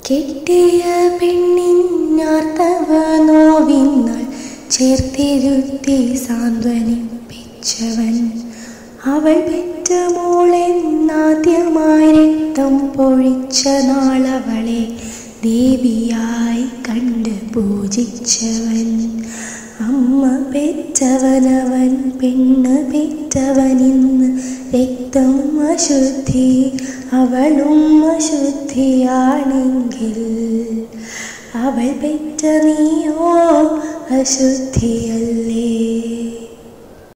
കെട്ടിയ പെണ്ണിനാർത്തവ നോവിന്നാൾ ചേർത്തിരുത്തി സാന്ത്വനിപ്പിച്ചവൻ അവൾ പെറ്റ മോളെന്നാദ്യമായി രക്തം പൊഴിച്ച നാളവളെ ദേവിയായി കണ്ട് പൂജിച്ചവൻ അമ്മ പെറ്റവനവൻ പെണ്ണ് പെറ്റവനിന്ന് രക്തം അശുദ്ധി അവളും അശുദ്ധിയാണെങ്കിൽ അവൾ പെറ്റ നീയോ അശുദ്ധിയല്ലേ